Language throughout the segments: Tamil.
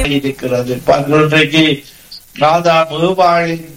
இருக்கிறது இன்றைக்கு ஆதாம் ஏவாளின்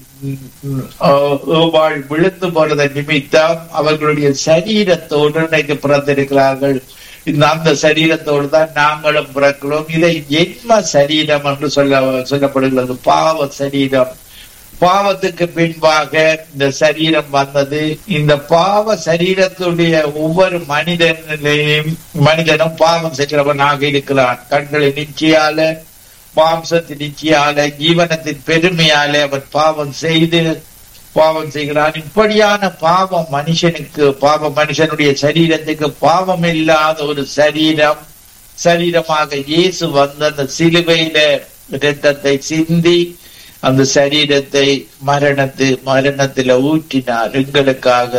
ஏவாள் விழுந்து போனத நிமித்தம் அவர்களுடைய சரீரத்தோடு இன்னைக்கு பிறந்திருக்கிறார்கள் இந்த அந்த சரீரத்தோடு தான் நாங்களும் பிறக்கிறோம் இதை ஜென்ம சரீரம் என்று சொல்ல சொல்லப்படுகிறது பாவ சரீரம் பாவத்துக்கு பின்பாக இந்த சரீரம் வந்தது இந்த பாவ சரீரத்துடைய ஒவ்வொரு மனிதனிலையும் மனிதனும் பாவம் செய்கிறவனாக இருக்கிறான் கண்களை நிச்சயால மாம்சத்தின் நிச்சயால ஜீவனத்தின் பெருமையால அவன் பாவம் செய்து பாவம் செய்கிறான் இப்படியான பாவம் மனுஷனுக்கு பாவம் மனுஷனுடைய சரீரத்துக்கு பாவம் இல்லாத ஒரு சரீரம் சரீரமாக இயேசு வந்த அந்த சிலுவையில இரத்தத்தை சிந்தி அந்த சரீரத்தை மரணத்து மரணத்துல ஊற்றினார் எங்களுக்காக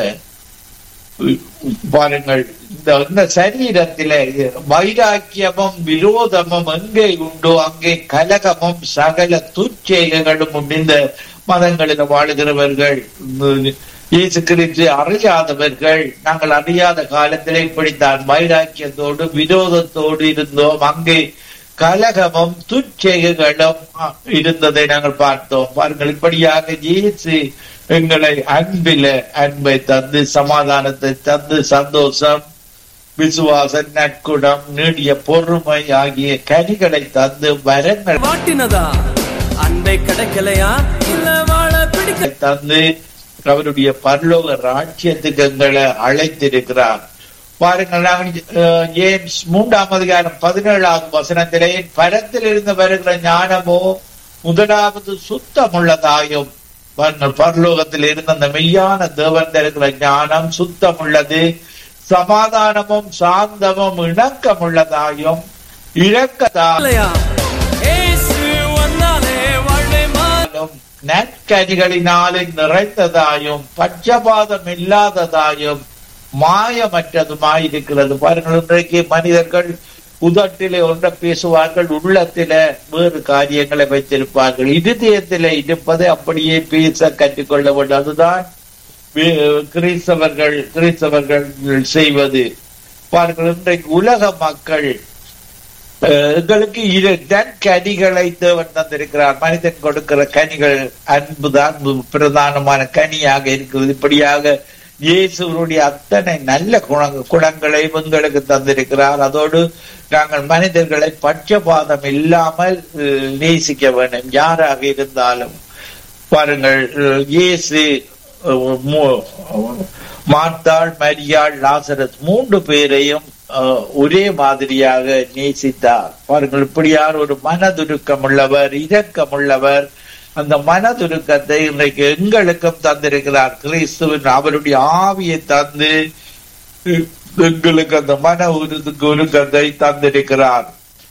பாருங்கள் இந்த இந்த சரீரத்தில வைராக்கியமும் விரோதமும் எங்கே உண்டோ அங்கே கலகமும் சகல துச்செயல்களும் உண்டு இந்த மதங்களில் வாழுகிறவர்கள் இயேசு கிறிஸ்து அறியாதவர்கள் நாங்கள் அறியாத காலத்திலே இப்படித்தான் வைராக்கியத்தோடு விரோதத்தோடு இருந்தோம் அங்கே கலகமும் துச்செயல்களும் இருந்ததை நாங்கள் பார்த்தோம் பாருங்கள் இப்படியாக இயேசு எங்களை அன்பில அன்பை தந்து சமாதானத்தை தந்து சந்தோஷம் விசுவாச நற்குணம் நீடிய பொறுமை ஆகிய கனிகளை தந்து வரங்கள் வாட்டினதா அன்பை கிடைக்கலையா இல்ல வாழ பிடிக்க தந்து அவருடைய பரலோக ராஜ்யத்துக்கு எங்களை அழைத்திருக்கிறார் பாருங்கள் நாங்கள் ஜேம்ஸ் மூன்றாம் அதிகாரம் பதினேழாவது வசனத்திலே பரத்தில் இருந்து வருகிற ஞானமோ முதலாவது சுத்தமுள்ளதாயும் பாருங்கள் பரலோகத்தில் இருந்த அந்த மெய்யான தேவன் இருக்கிற ஞானம் சுத்தமுள்ளது சமாதானமும் சாந்தமும் இணக்கமுள்ளதாயும் இழக்கதாலும் இல்லையா ஏசு வந்தாலே வாழ்வே மா நற்கனிகளினாலே நிறைந்ததாயும் பட்சபாதம் இல்லாததாயும் மாயமற்றதுமாயிருக்கிறது பாருங்கள் இன்றைக்கு மனிதர்கள் உதட்டிலே ஒன்றை பேசுவார்கள் உள்ளத்தில வேறு காரியங்களை வைத்திருப்பார்கள் இருதயத்தில இருப்பதை அப்படியே பேச கற்றுக்கொள்ள வேண்டும் அதுதான் கிறிஸ்தவர்கள் கிறிஸ்தவர்கள் செய்வது பாருங்கள் இன்றைக்கு உலக மக்கள் எங்களுக்கு இதன் கனிகளை தேவன் தந்திருக்கிறார் மனிதன் கொடுக்கிற கனிகள் அன்புதான் பிரதானமான கனியாக இருக்கிறது இப்படியாக இயேசுவனுடைய அத்தனை நல்ல குண குணங்களை எங்களுக்கு தந்திருக்கிறார் அதோடு நாங்கள் மனிதர்களை பட்சபாதம் இல்லாமல் நேசிக்க வேண்டும் யாராக இருந்தாலும் பாருங்கள் இயேசு மார்த்தாள் மரியாள் லாசரஸ் மூன்று பேரையும் ஒரே மாதிரியாக நேசித்தார் பாருங்கள் இப்படியார் ஒரு மனதுருக்கம் உள்ளவர் இரக்கம் உள்ளவர் அந்த மனதுருக்கத்தை இன்றைக்கு எங்களுக்கும் தந்திருக்கிறார் கிறிஸ்துவின் அவருடைய ஆவியை தந்து எங்களுக்கு அந்த மன உருதுக்கு உருக்கத்தை தந்திருக்கிறார்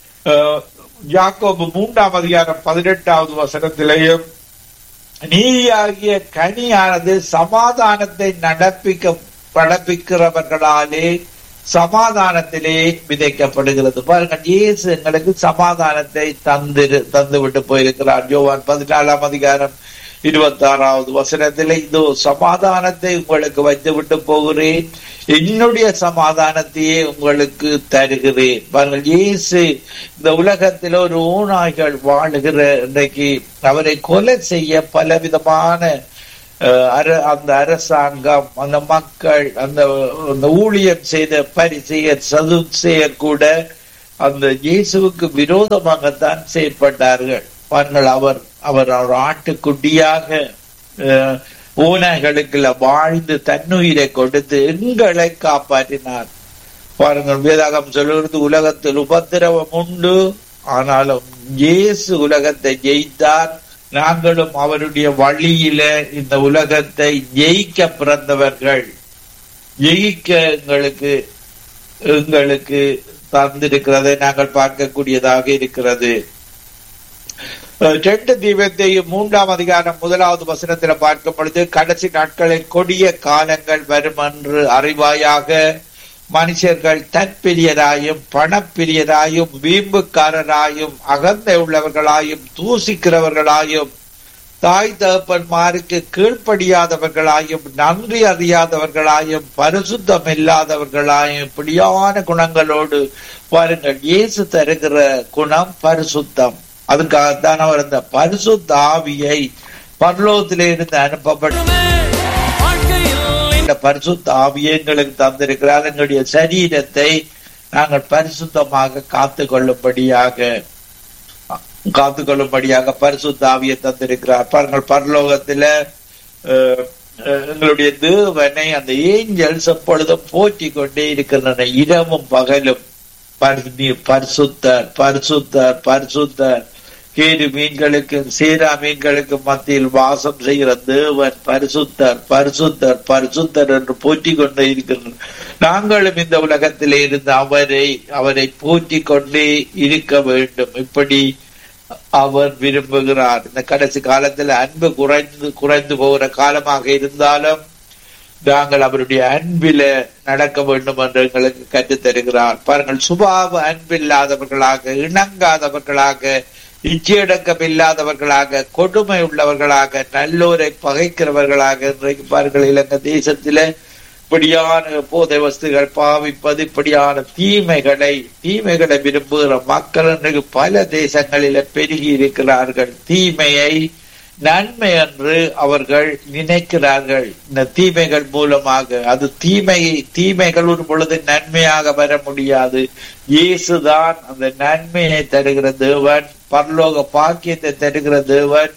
யாக்கோபு மூன்றாம் அதிகாரம் பதினெட்டாவது வசனத்திலேயும் நீதியாகிய கனியானது சமாதானத்தை நடப்பிக்க நடப்பிக்கிறவர்களாலே சமாதானத்திலே விதைக்கப்படுகிறது பாருங்கள் இயேசு எங்களுக்கு சமாதானத்தை தந்து தந்து விட்டு போயிருக்கிறார் யோவான் பதினாலாம் அதிகாரம் இருபத்தி ஆறாவது வசனத்திலே இதோ சமாதானத்தை உங்களுக்கு வைத்து விட்டு போகிறேன் என்னுடைய சமாதானத்தையே உங்களுக்கு தருகிறேன் பாருங்கள் இயேசு இந்த உலகத்தில் ஒரு ஊனாய்கள் வாழுகிற இன்றைக்கு அவரை கொலை செய்ய பலவிதமான அந்த அரசாங்கம் அந்த மக்கள் அந்த அந்த ஊழியம் செய்த பரிசெயர் சதுசெயர் கூட அந்த இயேசுவுக்கு விரோதமாகத்தான் செயற்பட்டார்கள் பாருங்கள் அவர் அவர் ஒரு ஆட்டுக்குட்டியாக ஊனர்களுக்குள்ள வாழ்ந்து தன்னுயிரை கொடுத்து எங்களை காப்பாற்றினார் பாருங்கள் வேதாகம் சொல்லுகிறது உலகத்தில் உபத்திரவம் உண்டு ஆனாலும் இயேசு உலகத்தை ஜெயித்தார் நாங்களும் அவருடைய வழியில இந்த உலகத்தை ஜெயிக்க பிறந்தவர்கள் ஜெயிக்க எங்களுக்கு எங்களுக்கு தந்திருக்கிறதை நாங்கள் பார்க்கக்கூடியதாக இருக்கிறது ரெண்டு தீபத்தையும் மூன்றாம் அதிகாரம் முதலாவது வசனத்துல பார்க்கும் பொழுது கடைசி நாட்களில் கொடிய காலங்கள் வரும் என்று அறிவாயாக மனுஷர்கள் தற்பிரியராயும் பணப்பிரியராயும் வீம்புக்காரராயும் அகந்தை உள்ளவர்களாயும் தூசிக்கிறவர்களாயும் தாய் தகப்பன்மாருக்கு கீழ்ப்படியாதவர்களாயும் நன்றி அறியாதவர்களாயும் பரிசுத்தம் இல்லாதவர்களாயும் இப்படியான குணங்களோடு பாருங்கள் இயேசு தருகிற குணம் பரிசுத்தம் அதுக்காகத்தான் அவர் அந்த பரிசுத்த ஆவியை பரலோகத்திலே இருந்து அனுப்பப்பட்ட வாழ்க்கையில் இந்த பரிசுத்த ஆவியை எங்களுக்கு தந்திருக்கிறார் எங்களுடைய சரீரத்தை நாங்கள் பரிசுத்தமாக காத்து கொள்ளும்படியாக காத்து கொள்ளும்படியாக பரிசுத்த ஆவியை தந்திருக்கிறார் பாருங்கள் பரலோகத்துல அஹ், அஹ், எங்களுடைய தேவனை அந்த ஏஞ்சல்ஸ் எப்பொழுதும் போற்றி கொண்டே இருக்கின்றன இரவும் பகலும் பரி- நீ பரிசுத்தர் பரிசுத்தர் பரிசுத்தர் கேடு மீன்களுக்கு சீரா மீன்களுக்கு மத்தியில் வாசம் செய்கிற தேவன் பரிசுத்தர் பரிசுத்தர் பரிசுத்தர் என்று போற்றி கொண்டே இருக்கின்றனர் நாங்களும் இந்த உலகத்திலே இருந்து அவரை அவரை போற்றி கொண்டே இருக்க வேண்டும் இப்படி அவர் விரும்புகிறார் இந்த கடைசி காலத்துல அன்பு குறைந்து குறைந்து போகிற காலமாக இருந்தாலும் நாங்கள் அவருடைய அன்பில நடக்க வேண்டும் என்று எங்களுக்கு கற்றுத் தருகிறார் பாருங்கள் சுபாவ அன்பில்லாதவர்களாக இணங்காதவர்களாக இச்சையடக்கம் இல்லாதவர்களாக கொடுமை உள்ளவர்களாக நல்லோரை பகைக்கிறவர்களாக இன்றைக்கு பாருங்கள் இலங்கை தேசத்தில இப்படியான போதை வஸ்துகள் பாவிப்பது இப்படியான தீமைகளை தீமைகளை விரும்புகிற மக்கள் இன்றைக்கு பல தேசங்களில பெருகி இருக்கிறார்கள் தீமையை நன்மை என்று அவர்கள் நினைக்கிறார்கள் இந்த தீமைகள் மூலமாக அது தீமை தீமைகள் ஒரு பொழுது நன்மையாக வர முடியாது இயேசுதான் அந்த நன்மையை தருகிற தேவன் பரலோக பாக்கியத்தை தருகிற தேவன்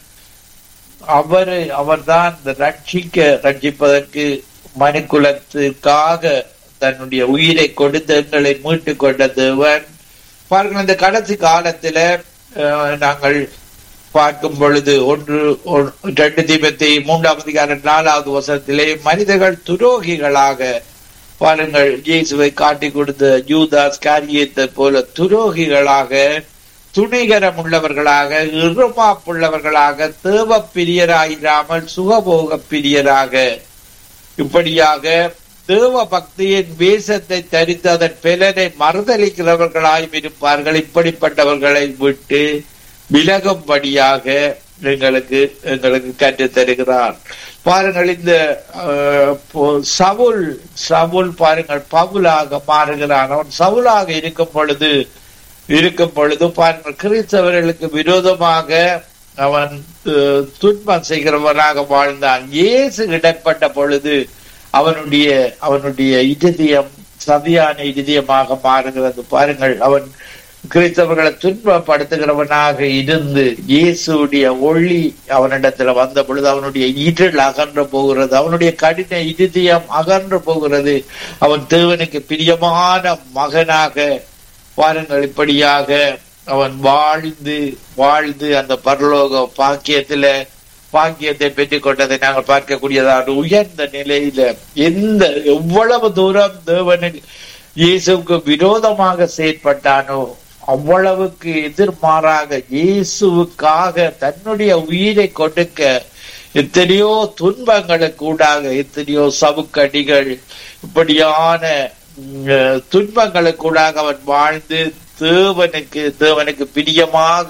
அவரை அவர்தான் இந்த ரட்சிக்க ரட்சிப்பதற்கு மனுக்குலத்திற்காக தன்னுடைய உயிரை கொடுத்து எங்களை மீட்டுக் கொண்ட தேவன் பாருங்கள் இந்த கடைசி காலத்துல அஹ், நாங்கள் பார்க்கும் பொழுது ஒன்று ஒ- ரெண்டு தீபத்தை மூன்றாம் அதிகாரம் நாலாவது வசனத்திலே மனிதர்கள் துரோகிகளாக பாருங்கள் இயேசுவை காட்டி கொடுத்த யூதாஸ் காரியத்தை போல துரோகிகளாக துணிகரம் உள்ளவர்களாக இருமாப்புள்ளவர்களாக தேவ பிரியராயிராமல் சுகபோக பிரியராக இப்படியாக தேவ பக்தியின் வேஷத்தை தரித்து அதன் பலனை மறுதளிக்கிறவர்களாயும் இருப்பார்கள் இப்படிப்பட்டவர்களை விட்டு விலகும்படியாக எங்களுக்கு எங்களுக்கு கற்றுத் தருகிறார் பாருங்கள் இந்த அஹ், போ- சவுல் சவுல் பாருங்கள் பவுலாக மாறுகிறான் அவன் சவுலாக இருக்கும் பொழுது இருக்கும் பொழுது பாருங்கள் கிறிஸ்தவர்களுக்கு விரோதமாக அவன் அஹ், துன்பம் செய்கிறவனாக வாழ்ந்தான் இயேசு இடைப்பட்ட பொழுது அவனுடைய அவனுடைய இருதயம் சதியான இருதயமாக மாறுகிறது பாருங்கள் அவன் கிறிஸ்தவர்களை துன்பப்படுத்துகிறவனாக இருந்து இயேசுடைய ஒளி அவனிடத்துல வந்த பொழுது அவனுடைய இருள் அகன்று போகிறது அவனுடைய கடின இருதயம் அகன்று போகிறது அவன் தேவனுக்கு பிரியமான மகனாக பாருங்கள் இப்படியாக அவன் வாழ்ந்து வாழ்ந்து அந்த பரலோக பாக்கியத்துல பாக்கியத்தை பெற்றுக் கொண்டதை நாங்கள் பார்க்கக்கூடியதாக உயர்ந்த நிலையில எந்த எவ்வளவு தூரம் தேவனுக்கு இயேசுவுக்கு விரோதமாக செயற்பட்டானோ அவ்வளவுக்கு எதிர்மாறாக இயேசுவுக்காக தன்னுடைய உயிரை கொடுக்க எத்தனையோ துன்பங்களுக்கு ஊடாக எத்தனையோ சவுக்கடிகள் இப்படியான உம், துன்பங்களுக்கு ஊடாக அவன் வாழ்ந்து தேவனுக்கு தேவனுக்கு பிரியமாக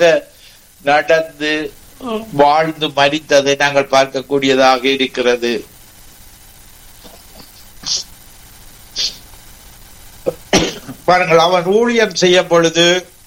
நடந்து வாழ்ந்து மரித்ததை நாங்கள் பார்க்கக்கூடியதாக இருக்கிறது பாருங்கள் அவன் ஊழியம் செய்யும் பொழுது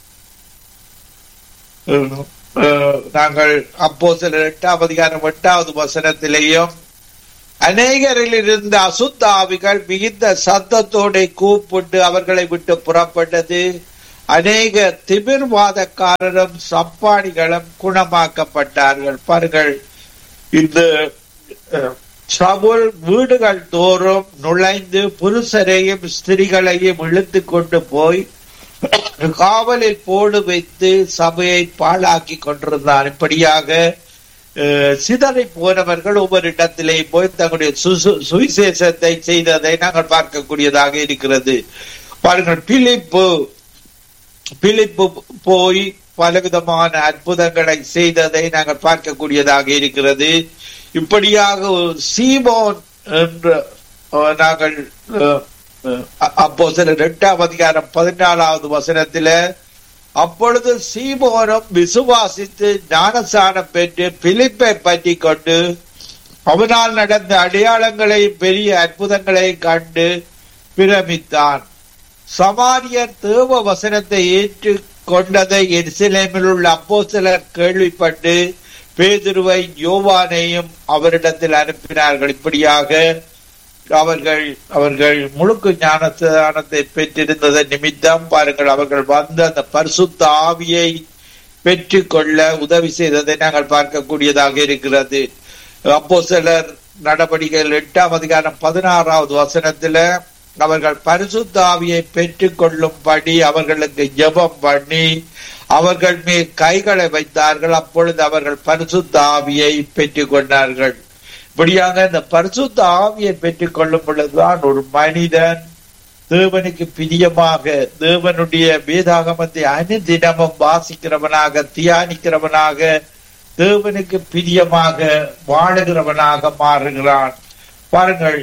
அஹ், அஹ், நாங்கள் அப்போ சில எட்டாவது அதிகாரம் எட்டாவது வசனத்திலேயும் அநேகரில் இருந்த அசுத்த ஆவிகள் மிகுந்த சத்தத்தோட கூப்பிட்டு அவர்களை விட்டு புறப்பட்டது அநேக திமிர்வாதக்காரரும் சப்பானிகளும் குணமாக்கப்பட்டார்கள் பாருங்கள் இந்த அஹ், சவுல் வீடுகள் தோறும் நுழைந்து புருஷரையும் ஸ்திரிகளையும் இழுத்து கொண்டு போய் காவலில் போடு வைத்து சபையை பாழாக்கி கொண்டிருந்தான் இப்படியாக அஹ், சிதறி போனவர்கள் ஒவ்வொரு இடத்திலே போய் தங்களுடைய சுசு- சுவிசேஷத்தை செய்ததை நாங்கள் பார்க்கக்கூடியதாக இருக்கிறது பாருங்கள் பிலிப்பு பிலிப்பு போய் பலவிதமான அற்புதங்களை செய்ததை நாங்கள் பார்க்கக்கூடியதாக இருக்கிறது இப்படியாக ஒரு சீமோன் என்ற அஹ், நாங்கள் அப்போ சில இரண்டாம் அதிகாரம் பதினாலாவது வசனத்தில அப்பொழுது சீமோனும் விசுவாசித்து ஞானசானம் பெற்று பிலிப்பை பற்றி கொண்டு அவனால் நடந்த அடையாளங்களையும் பெரிய அற்புதங்களையும் கண்டு பிரமித்தான் சமாரியர் தேவ வசனத்தை ஏற்று கொண்டதை எருசலேமில் உள்ள அப்போஸ்தலர் கேள்விப்பட்டு பேதுருவை யோவானையும் அவரிடத்தில் அனுப்பினார்கள் இப்படியாக அவர்கள் அவர்கள் முழுக்கு ஞானஸ்தானத்தை பெற்றிருந்ததன் நிமித்தம் பாருங்கள் அவர்கள் வந்து அந்த பரிசுத்த ஆவியை பெற்றுக்கொள்ள உதவி செய்ததை நாங்கள் பார்க்கக்கூடியதாக இருக்கிறது அப்போ சிலர் நடவடிக்கைகள் எட்டாம் அதிகாரம் பதினாறாவது வசனத்துல அவர்கள் பரிசுத்த ஆவியை பெற்றுக் கொள்ளும்படி அவர்களுக்கு ஜெபம் பண்ணி அவர்கள் மேல் கைகளை வைத்தார்கள் அப்பொழுது அவர்கள் பரிசுத்த ஆவியை பெற்றுக் கொண்டார்கள் இப்படியாக இந்த பரிசுத்த ஆவியை பெற்றுக் கொள்ளும் பொழுதுதான் ஒரு மனிதன் தேவனுக்கு பிரியமாக தேவனுடைய வேதாகமத்தை அனுதினமும் வாசிக்கிறவனாக தியானிக்கிறவனாக தேவனுக்கு பிரியமாக வாழுகிறவனாக மாறுகிறான் பாருங்கள்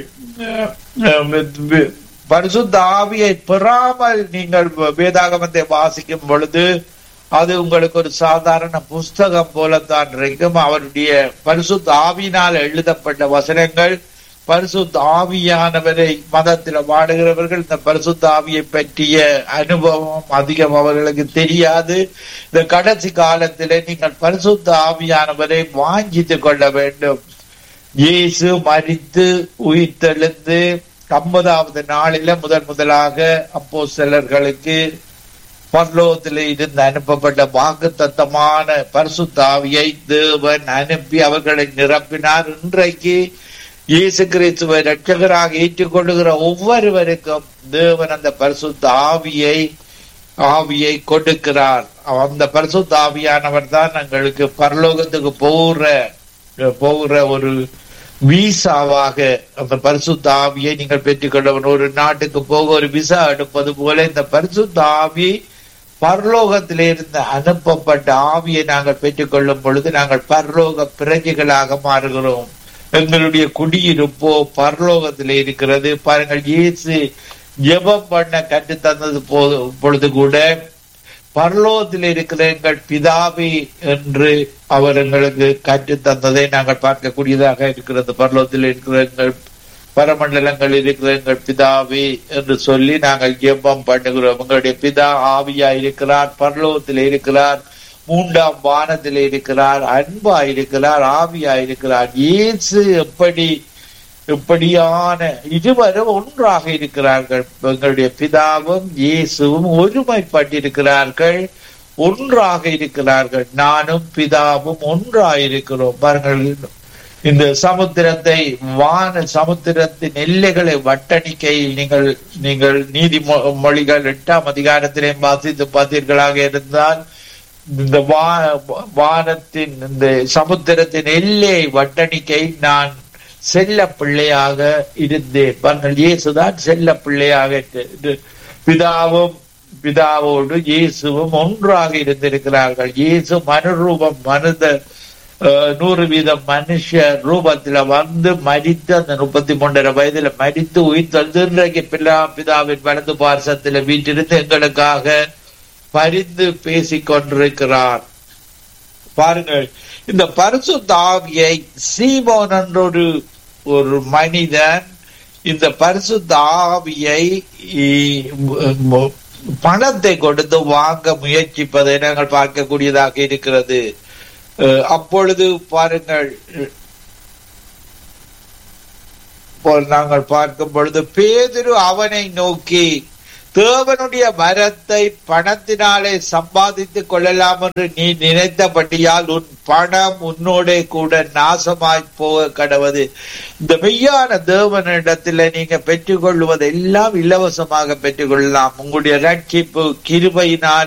அஹ், பரிசுத்த ஆவியை பெறாமல் நீங்கள் வேதாகமத்தை வாசிக்கும் பொழுது அது உங்களுக்கு ஒரு சாதாரண புஸ்தகம் போலத்தான் இருக்கும் அவருடைய பரிசுத்த ஆவியினால் எழுதப்பட்ட வசனங்கள் பரிசுத்த ஆவியானவரை மதத்தில் வாடுகிறவர்கள் இந்த பரிசுத்த ஆவியை பற்றிய அனுபவம் அதிகம் அவர்களுக்கு தெரியாது இந்த கடைசி காலத்திலே நீங்கள் பரிசுத்த ஆவியானவரை வாஞ்சித்துக் கொள்ள வேண்டும் இயேசு மரித்து உயிர்த்தெழுந்து ஐம்பதாவது நாளில முதன் முதலாக அப்போ சிலர்களுக்கு பரலோகத்தில் இருந்து அனுப்பப்பட்ட வாக்கு தத்தமான பரிசுத்தாவியை தேவன் அனுப்பி அவர்களை நிரப்பினார் இன்றைக்கு இயேசு கிறிஸ்துவை ரட்சகராக ஏற்றுக்கொள்ளுகிற ஒவ்வொருவருக்கும் தேவன் அந்த பரிசுத்த ஆவியை ஆவியை கொடுக்கிறார் அந்த பரிசுத்த ஆவியானவர் தான் எங்களுக்கு பரலோகத்துக்கு போகிற போகிற ஒரு வீசாவாக அந்த பரிசுத்த ஆவியை நீங்கள் பெற்றுக்கொள்ள ஒரு நாட்டுக்கு போக ஒரு விசா எடுப்பது போல இந்த பரிசுத்த ஆவி பரலோகத்திலிருந்து அனுப்பப்பட்ட ஆவியை நாங்கள் பெற்றுக்கொள்ளும் பொழுது நாங்கள் பரலோக பிரஜைகளாக மாறுகிறோம் எங்களுடைய குடியிருப்போ பரலோகத்தில் இருக்கிறது பாருங்கள் இயேசு ஜெபம் பண்ண கற்று தந்தது போது பொழுது கூட பரலோகத்தில் இருக்கிற எங்கள் பிதாவி என்று அவர் எங்களுக்கு கற்று தந்ததை நாங்கள் பார்க்கக்கூடியதாக இருக்கிறது பரலோகத்தில் இருக்கிற எங்கள் பரமண்டலங்கள் இருக்கிற எங்கள் பிதாவே என்று சொல்லி நாங்கள் ஜெபம் பண்ணுகிறோம் எங்களுடைய பிதா ஆவியா இருக்கிறார் பரலோகத்தில் இருக்கிறார் மூன்றாம் வானத்தில் இருக்கிறார் அன்பா இருக்கிறார் ஆவியா இருக்கிறார் இயேசு எப்படி இப்படியான இருவரும் ஒன்றாக இருக்கிறார்கள் எங்களுடைய பிதாவும் இயேசுவும் ஒருமைப்பட்டிருக்கிறார்கள் ஒன்றாக இருக்கிறார்கள் நானும் பிதாவும் ஒன்றாக இருக்கிறோம் பாருங்கள் இந்த சமுத்திரத்தை வான சமுத்திரத்தின் எல்லைகளை வட்டணிக்கையில் நீங்கள் நீங்கள் நீதிமொழிகள் எட்டாம் அதிகாரத்திலே வாசித்து பார்த்தீர்களாக இருந்தால் இந்த வா வானத்தின் இந்த சமுத்திரத்தின் எல்லையை வட்டணிக்கை நான் செல்ல பிள்ளையாக இருந்தேன் பாருங்கள் இயேசுதான் செல்ல பிள்ளையாக இரு- பிதாவும் பிதாவோடு இயேசுவும் ஒன்றாக இருந்திருக்கிறார்கள் இயேசு மனுரூபம் மனித அஹ், நூறு வீதம் மனுஷ ரூபத்துல வந்து மரித்து அந்த முப்பத்தி மூன்றரை வயதுல மரித்து உயிர் இன்றைக்கு பிதா பிதாவின் வலது பார்சத்துல வீட்டிலிருந்து எங்களுக்காக பரிந்து பேசிக் கொண்டிருக்கிறார் பாருங்கள் இந்த பரிசுத்த ஆவியை சீமோன் என்ற ஒரு ஒரு மனிதன் இந்த பரிசுத்த ஆவியை இ- ம- பணத்தை கொடுத்து வாங்க முயற்சிப்பதை நாங்கள் பார்க்கக்கூடியதாக இருக்கிறது அஹ் அப்பொழுது பாருங்கள் இப்போ நாங்கள் பார்க்கும் பொழுது பேதுரு அவனை நோக்கி தேவனுடைய மரத்தை பணத்தினாலே சம்பாதித்துக் கொள்ளலாம் என்று நீ நினைத்தபடியால் உன் பணம் உன்னோடே கூட நாசமாய் போக கடவது இந்த மெய்யான தேவனிடத்துல நீங்க பெற்றுக்கொள்வது எல்லாம் இலவசமாக பெற்றுக்கொள்ளலாம் உங்களுடைய ரட்சிப்பு கிருபையினால்